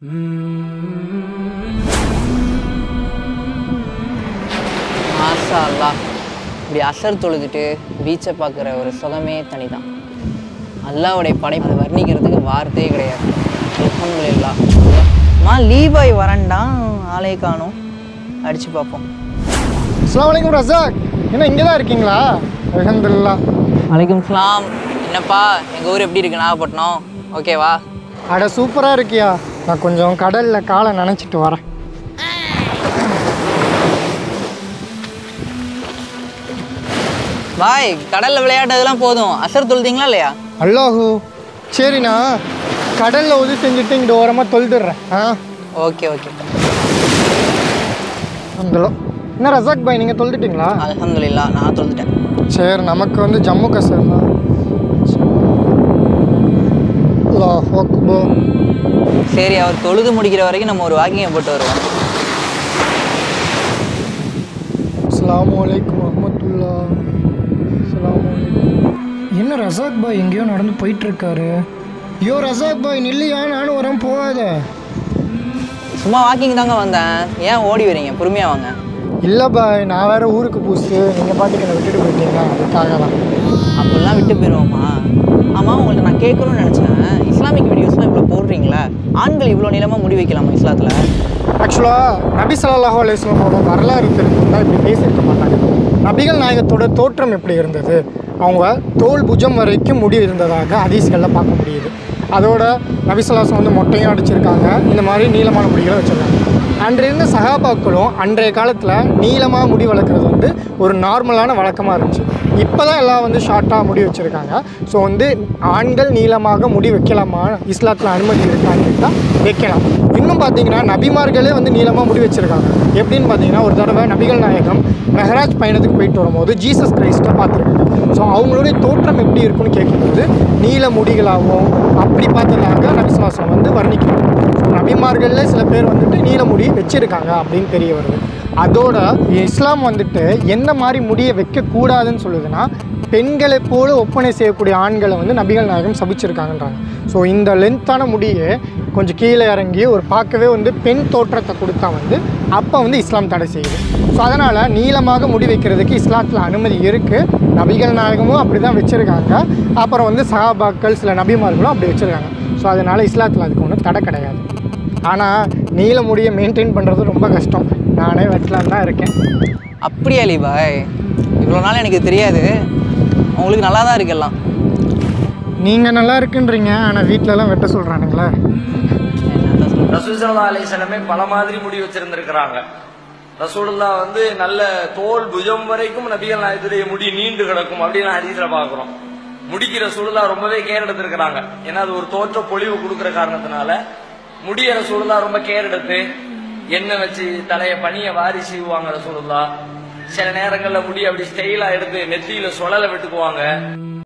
மாஷா அல்லாஹ் இப்படி அசர் தொழுதுட்டு பீச்சை பார்க்குற ஒரு சுகமே தனிதான் அல்லாவுடைய படைப்பு அதை வர்ணிக்கிறதுக்கு வார்த்தையே கிடையாது அல்ஹம்துலில்லாஹ் மா லீவாய் வரண்டான் ஆளே காணும் அடிச்சு பார்ப்போம் அஸ்லாம் வலைக்கம் ரசாக் என்ன இங்கே தான் இருக்கீங்களா அலமதுல்லா வலைக்கும் சலாம் என்னப்பா எங்கள் ஊர் எப்படி இருக்கு நாகப்பட்டினம் ஓகேவா அட சூப்பராக இருக்கியா நான் கொஞ்சம் கடலில் காலை நனைச்சிட்டு வரேன் பாய் கடலில் விளையாடுறதெல்லாம் போதும் அசர் தொழுதிங்களா இல்லையா அல்லாஹூ சரிண்ணா கடலில் உதவி செஞ்சுட்டு இங்கிட்ட ஓரமாக தொழுதுடுறேன் ஆ ஓகே ஓகே அந்தலோ என்ன ரசாக் பாய் நீங்கள் தொழுதுட்டீங்களா அல்ஹம்துலில்லாஹ் நான் தொழுதுட்டேன் சரி நமக்கு வந்து ஜம்மு காஷ்மீர் தான் அல்லாஹ் அக்பர் சரி அவர் தொழுது முடிக்கிற வரைக்கும் நம்ம ஒரு வாக்கிங்கை போட்டு வருவோம் அஸ்ஸலாமு அலைக்கும் வரமத்துல்லா அஸ்ஸலாமு அலைக்கும் என்ன ரசாக் பாய் எங்கேயோ நடந்து போயிட்டு இருக்காரு ஐயோ ரசாக் பாய் நில்லையா நானும் வரேன் போகாத சும்மா வாக்கிங் தாங்க வந்தேன் ஏன் ஓடி வரீங்க பொறுமையாக வாங்க இல்லை பாய் நான் வேற ஊருக்கு புதுசு நீங்கள் பாட்டுக்கு என்னை விட்டுட்டு போயிட்டீங்களா அதுக்காக தான் அப்படிலாம் விட்டு போயிடுவோமா ஆமாம் உங்கள்ட்ட நான் கேட்கணும்னு நினச்சேன் இஸ்லாமிக் வீடியோஸ்லாம் இவ்வளோ போடுறீங்களா ஆண்கள் இவ்வளோ நீளமாக முடி வைக்கலாமா இஸ்லாத்தில் ஆக்சுவலாக நபி ஸல்லல்லாஹு அலைஹி வஸல்லமோட வரலாறு தெரிஞ்சிருந்தால் இப்படி பேசியிருக்க மாட்டாங்க நபிகள் நாயகத்தோட தோற்றம் எப்படி இருந்தது அவங்க தோல் புஜம் வரைக்கும் முடி இருந்ததாக ஹதீஸ்களில் பார்க்க முடியுது அதோட நபிசல்லாசம் வந்து மொட்டையும் அடிச்சிருக்காங்க இந்த மாதிரி நீளமான முடிகளை வச்சுருக்காங்க அன்று இருந்த சகாபாக்களும் அன்றைய காலத்தில் நீளமாக முடி வளர்க்குறது வந்து ஒரு நார்மலான வழக்கமாக இருந்துச்சு இப்போ தான் எல்லாம் வந்து ஷார்ட்டாக முடி வச்சுருக்காங்க ஸோ வந்து ஆண்கள் நீளமாக முடி வைக்கலாமா இஸ்லாத்தில் அனுமதி இருக்கான்னு கேட்டால் வைக்கலாம் இன்னும் பார்த்தீங்கன்னா நபிமார்களே வந்து நீளமாக முடி வச்சுருக்காங்க எப்படின்னு பார்த்தீங்கன்னா ஒரு தடவை நபிகள் நாயகம் மெஹராஜ் பயணத்துக்கு போயிட்டு வரும்போது ஜீசஸ் கிரைஸ்ட்டை பார்த்துருக்காங்க ஸோ அவங்களுடைய தோற்றம் எப்படி இருக்குன்னு கேட்கும்போது நீல முடிகளாகவும் அப்படி பார்த்ததாக நபிசுவாசம் வந்து வர்ணிக்கிறாங்க ஸோ நபிமார்களில் சில பேர் வந்துட்டு நீல முடி வச்சிருக்காங்க அப்படின்னு தெரிய வருது அதோட இஸ்லாம் வந்துட்டு எந்த மாதிரி முடியை வைக்கக்கூடாதுன்னு சொல்லுதுன்னா பெண்களை போல ஒப்பனை செய்யக்கூடிய ஆண்களை வந்து நபிகள் நாயகம் சபிச்சிருக்காங்கன்றாங்க ஸோ இந்த லென்த்தான முடியை கொஞ்சம் கீழே இறங்கி ஒரு பார்க்கவே வந்து பெண் தோற்றத்தை கொடுத்தா வந்து அப்போ வந்து இஸ்லாம் தடை செய்யுது ஸோ அதனால் நீளமாக முடி வைக்கிறதுக்கு இஸ்லாத்தில் அனுமதி இருக்குது நபிகள் நாயகமும் அப்படி தான் வச்சுருக்காங்க அப்புறம் வந்து சஹாபாக்கள் சில நபிமார்களும் அப்படி வச்சுருக்காங்க ஸோ அதனால் இஸ்லாத்தில் அதுக்கு ஒன்றும் தடை கிடையாது ஆனால் நீல முடியை மெயின்டைன் பண்ணுறது ரொம்ப கஷ்டம் நானே வெட்டலான்னு தான் இருக்கேன் அப்படியா லீபாய் இவ்வளோ நாள் எனக்கு தெரியாது உங்களுக்கு நல்லா தான் இருக்கு எல்லாம் நீங்கள் நல்லா இருக்குன்றீங்க ஆனால் வீட்டிலலாம் வெட்ட சொல்கிறானுங்களே என்னதான் சொல்றது? ரசூசல்லா அலிசலமே பல மாதிரி முடி வச்சிருந்திருக்கிறாங்க ரசூலுல்லா வந்து நல்ல தோல் புஜம் வரைக்கும் நபிகள் நாயகத்துடைய முடி நீண்டு கிடக்கும் அப்படின்னு ஹதீஸ்ல பாக்குறோம் முடிக்கு ரசூலுல்லா ரொம்பவே கேர் எடுத்திருக்கிறாங்க ஏன்னா அது ஒரு தோற்ற பொலிவு கொடுக்கிற காரணத்தினால முடிய ரசூலுல்லா ரொம்ப கேர் எடுத்து எண்ணெய் வச்சு தலைய பனிய வாரி செய்வாங்க ரசூலுல்லா சில நேரங்கள்ல முடி அப்படி ஸ்டைலா எடுத்து நெத்தியில சுழல விட்டுக்குவாங்க